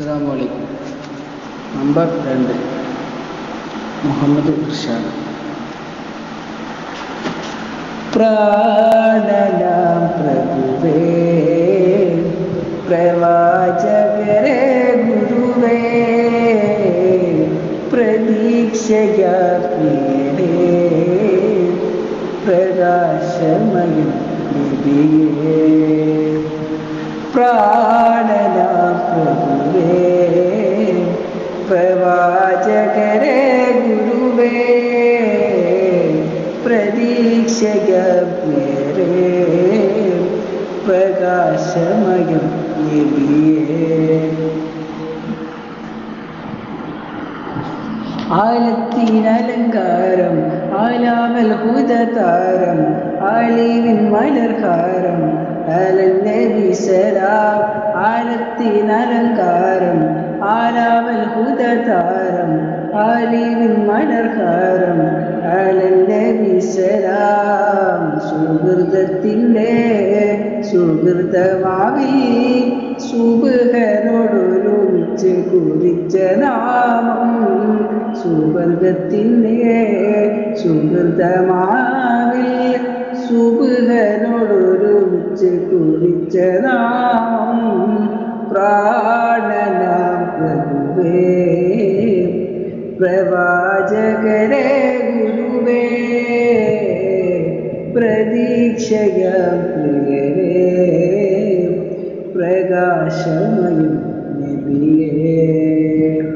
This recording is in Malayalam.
അസ്സാം വലൈക്കും നമ്പർ രണ്ട് മുഹമ്മദ് ഇർഷാദ് പ്രാണനാം പ്രഭുവേ പ്രവാചകരെ ഗുരുവേ പ്രതീക്ഷയാപ്പിയേ പ്രകാശമയം ലിപിയേ പ്രാണനാം പ്രഭുവേ പ്രവാചകരെ ഗുരുവേ പ്രതീക്ഷകേ പ്രകാശമയം നബിയേ ആലത്തിനലങ്കാരം ആലാമൽ ഹുദതാരം ആലിവിൻ മലർഹാരം അലന്നബിസലാം ആലത്തിനലങ്കാരം ആലാമൽ ഹുദതാരം ആലിവിൻ മലർഹാരം അലന്നബിസലാം സുഹൃതത്തിൻ്റെ സുഹൃതമാവി സുബഹനോടൊരുമിച്ച് കുറിച്ച നാമം സുവർഗത്തിൻ്റെ സുഹൃതമാവിൽ സുബഹനോടൊരുമിച്ച് കുറിച്ച നാമം പ്രാണനാം പ്രഭുവേ പ്രവാചകരെ ഗുരുവേ പ്രതീക്ഷയ പ്രിയരേ പ്രകാശമയം നബിയേ